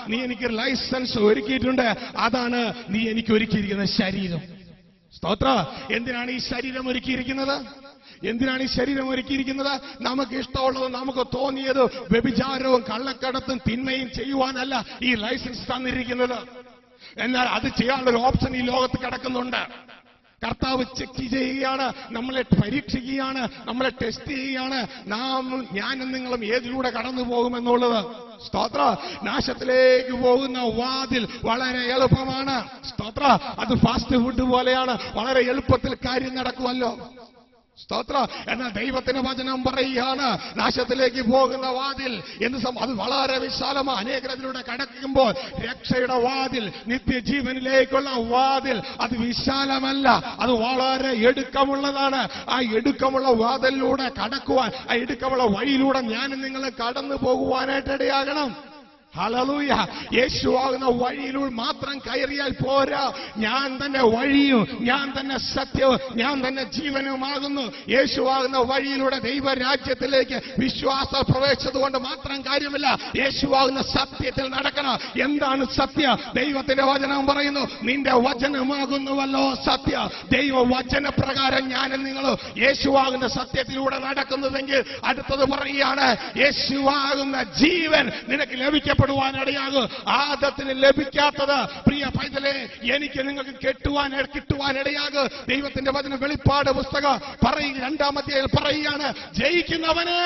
നീ എനിക്ക് ലൈസൻസ് ഒരുക്കിയിട്ടുണ്ട് അതാണ് നീ എനിക്ക് ഒരുക്കിയിരിക്കുന്ന ശരീരം സ്തോത്ര എന്തിനാണ് ഈ ശരീരം ഒരുക്കിയിരിക്കുന്നത് എന്തിനാണ് ഈ ശരീരം ഒരുക്കിയിരിക്കുന്നത് നമുക്ക് ഇഷ്ടമുള്ളത് നമുക്ക് തോന്നിയത് വ്യഭിചാരവും കള്ളക്കടത്തും തിന്മയും ചെയ്യുവാനല്ല ഈ ലൈസൻസ് തന്നിരിക്കുന്നത് എന്നാൽ അത് ചെയ്യാനുള്ള ഒരു ഓപ്ഷൻ ഈ ലോകത്ത് കിടക്കുന്നുണ്ട് കർത്താവ് ചെക്ക് ചെയ്യുകയാണ് നമ്മളെ പരീക്ഷിക്കുകയാണ് നമ്മളെ ടെസ്റ്റ് ചെയ്യുകയാണ് നാം ഞാനും നിങ്ങളും ഏതിലൂടെ കടന്നു പോകുമെന്നുള്ളത് സ്തോത്ര നാശത്തിലേക്ക് പോകുന്ന വാതിൽ വളരെ എളുപ്പമാണ് സ്തോത്ര അത് ഫാസ്റ്റ് ഫുഡ് പോലെയാണ് വളരെ എളുപ്പത്തിൽ കാര്യം നടക്കുമല്ലോ സ്തോത്ര എന്നാൽ ദൈവത്തിന്റെ വചനം പറയുകയാണ് നാശത്തിലേക്ക് പോകുന്ന വാതിൽ എന്ന് സം- അത് വളരെ വിശാലമാണ് അനേകരത്തിലൂടെ കടക്കുമ്പോൾ രക്ഷയുടെ വാതിൽ നിത്യജീവനിലേക്കുള്ള വാതിൽ അത് വിശാലമല്ല അത് വളരെ എടുക്കമുള്ളതാണ് ആ എടുക്കമുള്ള വാതിലിലൂടെ കടക്കുവാൻ ആ എടുക്കമുള്ള വഴിയിലൂടെ ഞാനും നിങ്ങൾ കടന്നു പോകുവാനായിട്ട് ഇടയാകണം ഹലലൂയ യേശുവാകുന്ന വഴിയിലൂടെ മാത്രം കയറിയാൽ പോരാ ഞാൻ തന്നെ വഴിയും ഞാൻ തന്നെ സത്യവും ഞാൻ തന്നെ ജീവനുമാകുന്നു യേശുവാകുന്ന വഴിയിലൂടെ ദൈവരാജ്യത്തിലേക്ക് വിശ്വാസ പ്രവേശിച്ചതുകൊണ്ട് മാത്രം കാര്യമില്ല യേശുവാകുന്ന സത്യത്തിൽ നടക്കണം എന്താണ് സത്യ ദൈവത്തിന്റെ വചനം പറയുന്നു നിന്റെ വചനമാകുന്നുവല്ലോ സത്യ ദൈവ വചന പ്രകാരം ഞാനും നിങ്ങളും യേശുവാകുന്ന സത്യത്തിലൂടെ നടക്കുന്നതെങ്കിൽ അടുത്തത് പറയുകയാണ് യേശുവാകുന്ന ജീവൻ നിനക്ക് ലഭിക്കപ്പെടുവാനിടയാകും ആദത്തിന് ലഭിക്കാത്തത് പ്രിയ പൈതലെ എനിക്ക് നിങ്ങൾക്ക് കെട്ടുവാൻ കിട്ടുവാനിടയാകും ദൈവത്തിന്റെ വചന വെളിപ്പാട് പുസ്തകം പറയും രണ്ടാമത്തെ പറയുകയാണ് ജയിക്കുന്നവനെ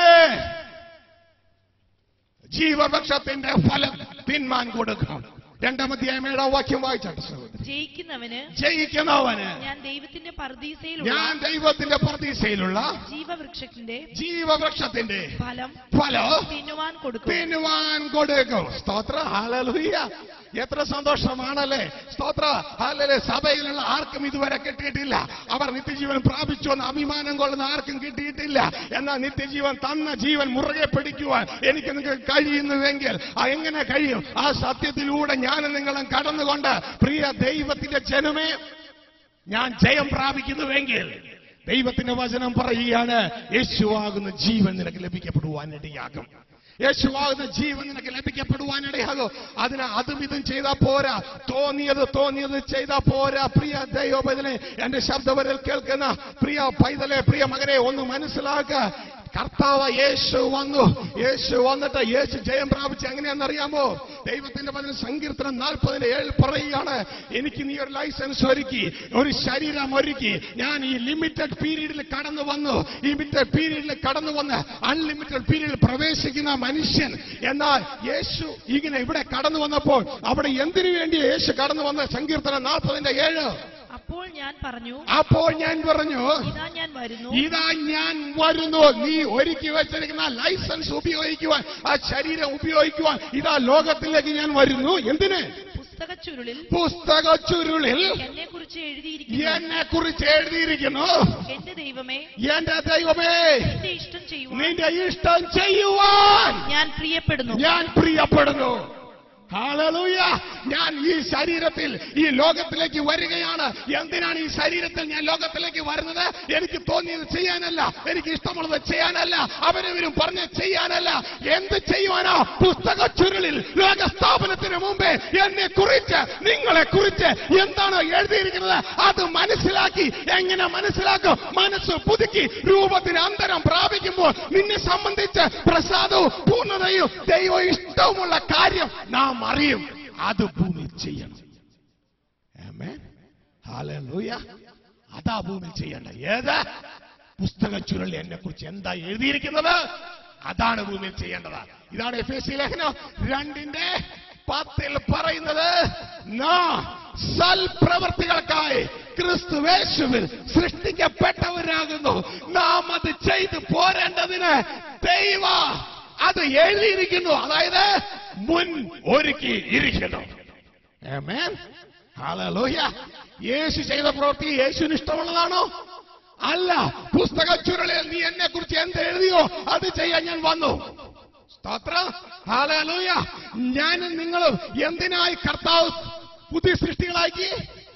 ജീവവൃക്ഷത്തിന്റെ ഫലം തിന്മാൻ കൊടുക്കണം രണ്ടാമത്തെ ഏഴാം വാക്യം വായിച്ചാട്ട് സഹോദരൻ ജയിക്കുന്നവന് ജയിക്കുന്നവന് ഞാൻ ദൈവത്തിന്റെ പർദീസയിലുള്ള ഞാൻ ദൈവത്തിന്റെ പ്രതീക്ഷയിലുള്ള ജീവവൃക്ഷത്തിന്റെ ജീവവൃക്ഷത്തിന്റെ ഫലം ഫലം തിന്നുവാൻ കൊടുക്കും തിന്നുവാൻ കൊടുക്കും സ്തോത്ര ഹാലലുയ്യ എത്ര സന്തോഷമാണല്ലേ സ്തോത്ര ഹാലലെ സഭയിലുള്ള ആർക്കും ഇതുവരെ കിട്ടിയിട്ടില്ല അവർ നിത്യജീവൻ പ്രാപിച്ചു എന്ന് അഭിമാനം കൊള്ളുന്ന ആർക്കും കിട്ടിയിട്ടില്ല എന്നാൽ നിത്യജീവൻ തന്ന ജീവൻ മുറുകെ പിടിക്കുവാൻ എനിക്ക് നിങ്ങൾക്ക് കഴിയുന്നുവെങ്കിൽ ആ എങ്ങനെ കഴിയും ആ സത്യത്തിലൂടെ ഞാനും നിങ്ങളും കടന്നുകൊണ്ട് പ്രിയ ദൈവത്തിന്റെ ജനമേ ഞാൻ ജയം പ്രാപിക്കുന്നുവെങ്കിൽ ദൈവത്തിന്റെ വചനം പറയുകയാണ് യേശുവാകുന്ന ജീവൻ നിനക്ക് ലഭിക്കപ്പെടുവാനിടയാകും യേശുവാകുന്ന ജീവൻ നിനക്ക് ലഭിക്കപ്പെടുവാനിടയാകും അതിന് അതും ഇതും ചെയ്താൽ പോരാ തോന്നിയത് തോന്നിയത് ചെയ്താൽ പോരാ പ്രിയ ദൈവപൈതലെ എന്റെ ശബ്ദവരിൽ കേൾക്കുന്ന പ്രിയ പൈതലെ പ്രിയ മകനെ ഒന്ന് മനസ്സിലാക്കുക കർത്താവ് യേശു വന്നു യേശു വന്നിട്ട് യേശു ജയം പ്രാപിച്ച് എങ്ങനെയാണെന്നറിയാമോ ദൈവത്തിന്റെ പതിന് സങ്കീർത്തനം നാൽപ്പതിന്റെ ഏഴ് പറയുകയാണ് എനിക്ക് നീ ഒരു ലൈസൻസ് ഒരുക്കി ഒരു ശരീരം ഒരുക്കി ഞാൻ ഈ ലിമിറ്റഡ് പീരീഡിൽ കടന്നു വന്നു ലിമിറ്റഡ് പീരീഡിൽ കടന്നു വന്ന് അൺലിമിറ്റഡ് പീരീഡിൽ പ്രവേശിക്കുന്ന മനുഷ്യൻ എന്നാൽ യേശു ഇങ്ങനെ ഇവിടെ കടന്നു വന്നപ്പോൾ അവിടെ എന്തിനു വേണ്ടി യേശു കടന്നു വന്ന സങ്കീർത്തനം നാൽപ്പതിന്റെ ഏഴ് അപ്പോൾ ഞാൻ പറഞ്ഞു അപ്പോൾ ഞാൻ പറഞ്ഞു ഇതാ ഞാൻ വരുന്നു ഇതാ ഞാൻ വരുന്നു നീ ഒരുക്കി വെച്ചിരിക്കുന്ന ലൈസൻസ് ഉപയോഗിക്കുവാൻ ആ ശരീരം ഉപയോഗിക്കുവാൻ ഇതാ ലോകത്തിലേക്ക് ഞാൻ വരുന്നു എന്തിന് പുസ്തക ചുരുളിൽ പുസ്തക ചുരുളിൽ എന്നെ കുറിച്ച് എഴുതിയിരിക്കുന്നു എന്നെ കുറിച്ച് എഴുതിയിരിക്കുന്നു എന്റെ ദൈവമേ എന്റെ ദൈവമേ എന്റെ ഇഷ്ടം ചെയ്യുവാൻ നിന്റെ ഇഷ്ടം ചെയ്യുവാൻ ഞാൻ പ്രിയപ്പെടുന്നു ഞാൻ പ്രിയപ്പെടുന്നു ഹാലലൂയ ഞാൻ ഈ ശരീരത്തിൽ ഈ ലോകത്തിലേക്ക് വരികയാണ് എന്തിനാണ് ഈ ശരീരത്തിൽ ഞാൻ ലോകത്തിലേക്ക് വരുന്നത് എനിക്ക് തോന്നിയത് ചെയ്യാനല്ല എനിക്ക് ഇഷ്ടമുള്ളത് ചെയ്യാനല്ല അവരവരും പറഞ്ഞ് ചെയ്യാനല്ല എന്ത് ചെയ്യുവാനോ പുസ്തക ചുരുളിൽ ലോകസ്ഥാപനത്തിന് മുമ്പേ എന്നെ കുറിച്ച് നിങ്ങളെ കുറിച്ച് എന്താണ് എഴുതിയിരിക്കുന്നത് അത് മനസ്സിലാക്കി എങ്ങനെ മനസ്സിലാക്കും മനസ്സ് പുതുക്കി രൂപത്തിന് അന്തരം പ്രാപിക്കുമ്പോൾ നിന്നെ സംബന്ധിച്ച് പ്രസാദവും പൂർണ്ണതയും ദൈവ ഇഷ്ടവുമുള്ള കാര്യം നാം അറിയും അത് ഭൂമിയിൽ ചെയ്യണം ആമേൻ. ഹല്ലേലൂയ. അതാ ഭൂമിയിൽ ചെയ്യേണ്ട ഏത് പുസ്തക ചുരുളിൽ എന്നെ കുറിച്ച് എന്താ എഴുതിയിരിക്കുന്നത് അതാണ് ഭൂമിയിൽ ചെയ്യേണ്ടത് ഇതാണ് എഫ് എസ് സി ലേഖനം രണ്ടിന്റെ പത്തിൽ പറയുന്നത് നാം സൽപ്രവർത്തികൾക്കായി ക്രിസ്തുവേശുവിൽ സൃഷ്ടിക്കപ്പെട്ടവരാകുന്നു നാം അത് ചെയ്തു പോരേണ്ടതിന് ദൈവ അത് എഴുതിയിരിക്കുന്നു അതായത് മുൻ ഒരുക്കി ഇരിക്കുന്നു Amen. Hallelujah. യേശു ചെയ്ത പ്രവൃത്തി യേശുവിന് ഇഷ്ടമുള്ളതാണോ അല്ല പുസ്തക ചുരുളിൽ നീ എന്നെ കുറിച്ച് എന്ത് എഴുതിയോ അത് ചെയ്യാൻ ഞാൻ വന്നു സ്തോത്രം ഹാലൂയ ഞാനും നിങ്ങളും എന്തിനായി കർത്താവ് പുതിയ സൃഷ്ടികളാക്കി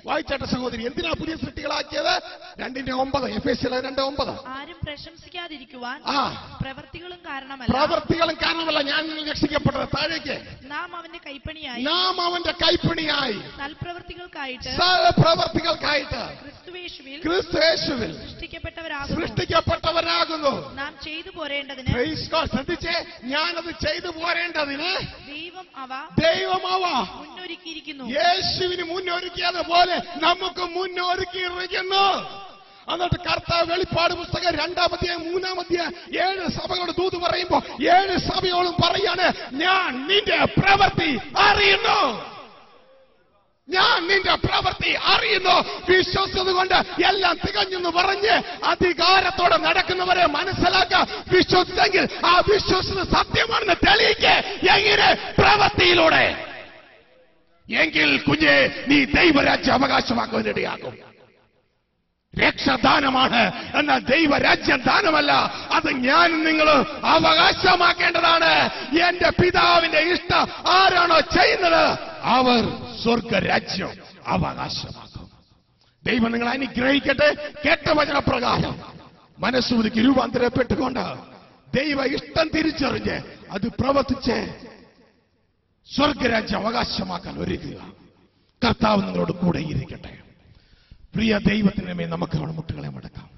വായിച്ചാട്ട സഹോദരി എന്തിനാ പുതിയ സൃഷ്ടികളാക്കിയത് രണ്ടിന്റെ ഒമ്പത് എഫ് എസ് രണ്ട് ഒമ്പത് ആരും പ്രശംസിക്കാതിരിക്കുവാൻ ആ പ്രവർത്തികളും കാരണമല്ല പ്രവൃത്തികളും കാരണമല്ല ഞാൻ നിങ്ങൾ രക്ഷിക്കപ്പെട്ടത് താഴേക്ക് നാം അവന്റെ കൈപ്പണിയായി നാം അവന്റെ കൈപ്പണിയായി സൽപ്രവർത്തികൾക്കായിട്ട് പ്രവർത്തികൾക്കായിട്ട് ക്രിസ്തുവേശുവിൽ ക്രിസ്തു യേശുവിൽ സൃഷ്ടിക്കപ്പെട്ടവരാകുന്നു സൃഷ്ടിക്കപ്പെട്ടവരാകുന്നു നാം ചെയ്തു പോരേണ്ടതിന് Praise God. ശ്രദ്ധിച്ചേ ഞാനത് ചെയ്തു പോരേണ്ടതിന് ദൈവം അവ ദൈവമാവ മുന്നൊരുക്കിയിരിക്കുന്നു യേശുവിന് മുന്നൊരുക്കിയതുപോലെ നമുക്ക് മുന്നൊരുക്കിയിരിക്കുന്നു എന്നിട്ട് കർത്താവ് വെളിപ്പാട് പുസ്തകം രണ്ടാമത്തെ മൂന്നാമത്തെ ഏഴ് സഭകളോട് ദൂത് പറയുമ്പോ ഏഴ് സഭയോടും പറയാണ് ഞാൻ നിന്റെ പ്രവൃത്തി അറിയുന്നു ഞാൻ നിന്റെ പ്രവൃത്തി അറിയുന്നു വിശ്വസത് കൊണ്ട് എല്ലാം തികഞ്ഞെന്ന് പറഞ്ഞ് അധികാരത്തോടെ നടക്കുന്നവരെ മനസ്സിലാക്കുക വിശ്വസിച്ചെങ്കിൽ ആ വിശ്വസത സത്യമാണെന്ന് തെളിയിക്ക് എങ്ങനെ പ്രവൃത്തിയിലൂടെ എങ്കിൽ കുഞ്ഞെ നീ ദൈവരാജ്യം അവകാശമാക്കുവാനിടയാകും രക്ഷദാനമാണ് എന്നാൽ ദൈവരാജ്യം ദാനമല്ല അത് ഞാൻ നിങ്ങൾ അവകാശമാക്കേണ്ടതാണ് എന്റെ പിതാവിന്റെ ഇഷ്ടം ആരാണോ ചെയ്യുന്നത് അവർ സ്വർഗരാജ്യം അവകാശമാക്കും ദൈവം നിങ്ങൾ അനുഗ്രഹിക്കട്ടെ കേട്ട വചനപ്രകാരം മനസ്സുവിലേക്ക് രൂപാന്തരപ്പെട്ടുകൊണ്ട് ദൈവ ഇഷ്ടം തിരിച്ചറിഞ്ഞ് അത് പ്രവർത്തിച്ച് സ്വർഗരാജ്യം അവകാശമാക്കാൻ ഒരുക്കുക കർത്താവ് നിങ്ങളോട് കൂടെ ഇരിക്കട്ടെ പ്രിയ ദൈവത്തിന് മേൽ നമുക്ക് നമ്മുടെ മുട്ടുകളെ മടക്കാം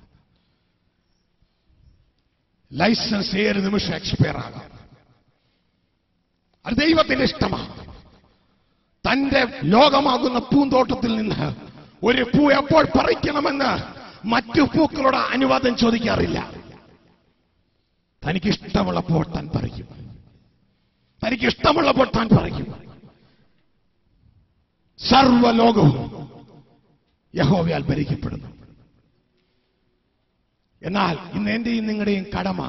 ലൈസൻസ് ഏത് നിമിഷം എക്സ്പയർ ആകാം അത് ദൈവത്തിന്റെ ഇഷ്ടമാണ് തന്റെ ലോകമാകുന്ന പൂന്തോട്ടത്തിൽ നിന്ന് ഒരു പൂ എപ്പോൾ പറിക്കണമെന്ന് മറ്റു പൂക്കളോട് അനുവാദം ചോദിക്കാറില്ല തനിക്ക് ഇഷ്ടമുള്ളപ്പോൾ താൻ പറിക്കും തനിക്ക് ഇഷ്ടമുള്ളപ്പോൾ താൻ പറിക്കും സർവലോകവും യഹോവയാൽ ഭരിക്കപ്പെടുന്നു എന്നാൽ ഇന്ന് എന്റെയും നിങ്ങളുടെയും കടമ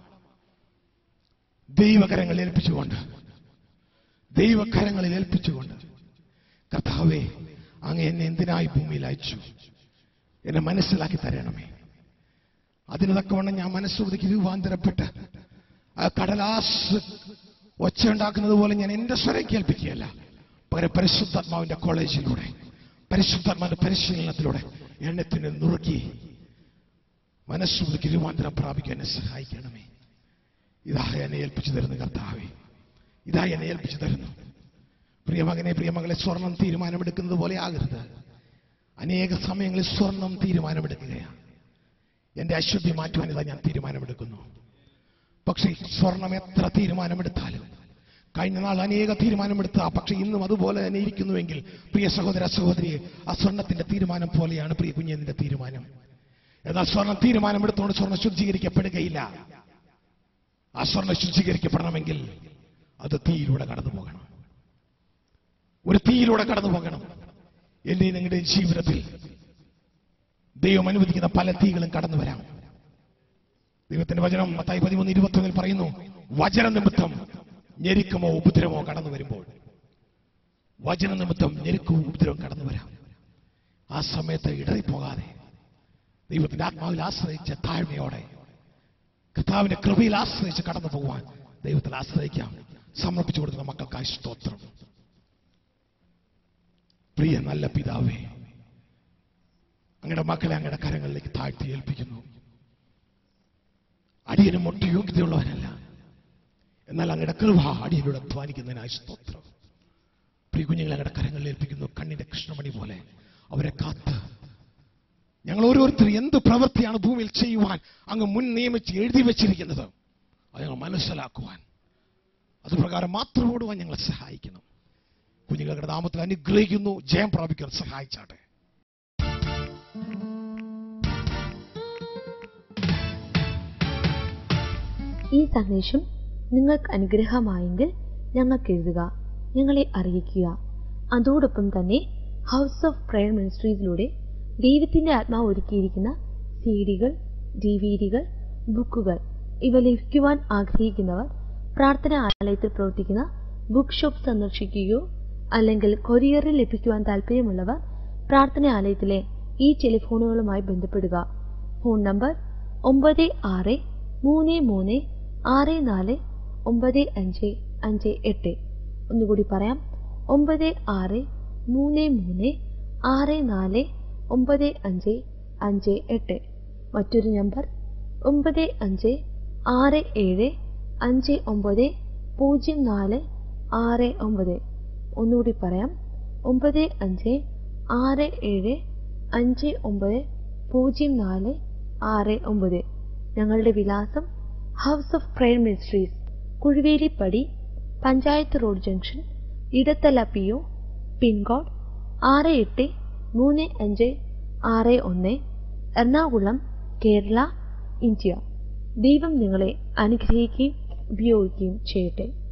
ദൈവകരങ്ങളിൽ ഏൽപ്പിച്ചുകൊണ്ട് ദൈവകരങ്ങളിൽ ഏൽപ്പിച്ചുകൊണ്ട് കർത്താവേ അങ്ങ് എന്നെ എന്തിനായി ഭൂമിയിൽ അയച്ചു എന്നെ മനസ്സിലാക്കി തരണമേ അതിന് തക്കവണ്ണം ഞാൻ മനസ്സുവതിക്ക് രൂപാന്തരപ്പെട്ട് ആ കടലാസ് ഒച്ച ഉണ്ടാക്കുന്നത് പോലെ ഞാൻ എന്റെ സ്വരം കേൾപ്പിക്കുകയല്ല പകരം പരിശുദ്ധാത്മാവിന്റെ കോളേജിലൂടെ പരിശുദ്ധാത്മാവിന്റെ പരിശീലനത്തിലൂടെ എണ്ണത്തിന് നുറുക്കി മനസ്സുവതിക്ക് രൂപാന്തരം പ്രാപിക്കാൻ എന്നെ സഹായിക്കണമേ ഇതാ എന്നെ ഏൽപ്പിച്ചു തരുന്നു കർത്താവേ ഇതാ എന്നെ ഏൽപ്പിച്ചു തരുന്നു പ്രിയമകനെ പ്രിയമകളെ സ്വർണം തീരുമാനമെടുക്കുന്നത് പോലെ ആകരുത് അനേക സമയങ്ങളിൽ സ്വർണം തീരുമാനമെടുക്കുകയാണ് എന്റെ അശുദ്ധി മാറ്റുവാൻ ഇതാ ഞാൻ തീരുമാനമെടുക്കുന്നു പക്ഷേ സ്വർണം എത്ര തീരുമാനമെടുത്താലും കഴിഞ്ഞ നാൾ അനേക തീരുമാനമെടുത്ത പക്ഷെ ഇന്നും അതുപോലെ തന്നെ ഇരിക്കുന്നുവെങ്കിൽ പ്രിയ സഹോദര സഹോദരിയെ ആ സ്വർണത്തിന്റെ തീരുമാനം പോലെയാണ് പ്രിയ കുഞ്ഞിന്റെ തീരുമാനം എന്നാൽ സ്വർണം തീരുമാനമെടുത്തുകൊണ്ട് സ്വർണം ശുദ്ധീകരിക്കപ്പെടുകയില്ല ആ സ്വർണം ശുദ്ധീകരിക്കപ്പെടണമെങ്കിൽ അത് തീയിലൂടെ കടന്നു പോകണം ഒരു തീയിലൂടെ കടന്നു പോകണം എന്റെ നിങ്ങളുടെ ജീവിതത്തിൽ ദൈവം അനുവദിക്കുന്ന പല തീകളും കടന്നു വരാം ദൈവത്തിന്റെ വചനം മത്തായി പതിമൂന്ന് ഇരുപത്തൊന്നിൽ പറയുന്നു വചന നിമിത്തം ഞെരുക്കമോ ഉപദ്രവമോ കടന്നു വരുമ്പോൾ വചന നിമിത്തം ഞെരുക്കവും ഉപദ്രവം കടന്നു വരാം ആ സമയത്ത് ഇടറിപ്പോകാതെ ദൈവത്തിന്റെ ആത്മാവിൽ ആശ്രയിച്ച താഴ്മയോടെ കർത്താവിന്റെ കൃപയിൽ ആശ്രയിച്ച് കടന്നു പോകുവാൻ ദൈവത്തിൽ ആശ്രയിക്കാം സമർപ്പിച്ചു കൊടുക്കുന്ന മക്കൾക്കായി സ്തോത്രം പ്രിയ നല്ല പിതാവേ അങ്ങയുടെ മക്കളെ അങ്ങയുടെ കരങ്ങളിലേക്ക് താഴ്ത്തി ഏൽപ്പിക്കുന്നു അടിയനും ഒട്ടും യോഗ്യതയുള്ളവനല്ല എന്നാൽ അങ്ങയുടെ കൃപ അടിയനോട് അധ്വാനിക്കുന്നതിനായി സ്തോത്രം പ്രിയ കുഞ്ഞുങ്ങളെ അങ്ങയുടെ കരങ്ങളിൽ ഏൽപ്പിക്കുന്നു കണ്ണിന്റെ കൃഷ്ണമണി പോലെ അവരെ കാത്ത് ഞങ്ങൾ ഓരോരുത്തരും എന്ത് പ്രവൃത്തിയാണ് ഭൂമിയിൽ ചെയ്യുവാൻ അങ്ങ് മുൻ നിയമിച്ച് എഴുതി വെച്ചിരിക്കുന്നത് അത് ഞങ്ങൾ മനസ്സിലാക്കുവാൻ അതുപ്രകാരം മാത്രം ഓടുവാൻ ഞങ്ങളെ സഹായിക്കണം കുഞ്ഞുങ്ങളുടെ നാമത്തിൽ അനുഗ്രഹിക്കുന്നു ജയം പ്രാപിക്കാൻ സഹായിച്ചാട്ടെ ഈ സന്ദേശം നിങ്ങൾക്ക് അനുഗ്രഹമായെങ്കിൽ ഞങ്ങൾക്ക് എഴുതുക ഞങ്ങളെ അറിയിക്കുക അതോടൊപ്പം തന്നെ ഹൗസ് ഓഫ് പ്രയർ മിനിസ്ട്രീസിലൂടെ ദൈവത്തിന്റെ ആത്മാവ് ഒരുക്കിയിരിക്കുന്ന സി ഡികൾ ഡി വി ഡികൾ ബുക്കുകൾ ഇവ ലഭിക്കുവാൻ ആഗ്രഹിക്കുന്നവർ പ്രാർത്ഥനാ ആലയത്തിൽ പ്രവർത്തിക്കുന്ന ബുക്ക് ഷോപ്പ് സന്ദർശിക്കുകയോ അല്ലെങ്കിൽ കൊറിയറിൽ ലഭിക്കുവാൻ താല്പര്യമുള്ളവർ പ്രാർത്ഥനാ ആലയത്തിലെ ഈ ടെലിഫോണുകളുമായി ബന്ധപ്പെടുക ഫോൺ നമ്പർ ഒമ്പത് ആറ് മൂന്ന് മൂന്ന് ആറ് നാല് ഒമ്പത് അഞ്ച് അഞ്ച് എട്ട് ഒന്നുകൂടി പറയാം ഒമ്പത് ആറ് മൂന്ന് മൂന്ന് ആറ് നാല് ഒമ്പത് അഞ്ച് അഞ്ച് എട്ട് മറ്റൊരു നമ്പർ ഒമ്പത് അഞ്ച് ആറ് ഏഴ് അഞ്ച് ഒമ്പത് പൂജ്യം നാല് ആറ് ഒമ്പത് ഒന്നുകൂടി പറയാം ഒമ്പത് അഞ്ച് ആറ് ഏഴ് അഞ്ച് ഒമ്പത് പൂജ്യം നാല് ആറ് ഒമ്പത് ഞങ്ങളുടെ വിലാസം house of prayer ministries Kuzhuvelippadi panchayat road junction Edathala P O pincode ആറ് എട്ട് മൂന്ന് അഞ്ച് ആറ് ഒന്ന് എറണാകുളം കേരള ഇന്ത്യ ദൈവം നിങ്ങളെ അനുഗ്രഹിക്കുകയും ഉപയോഗിക്കുകയും ചെയ്യട്ടെ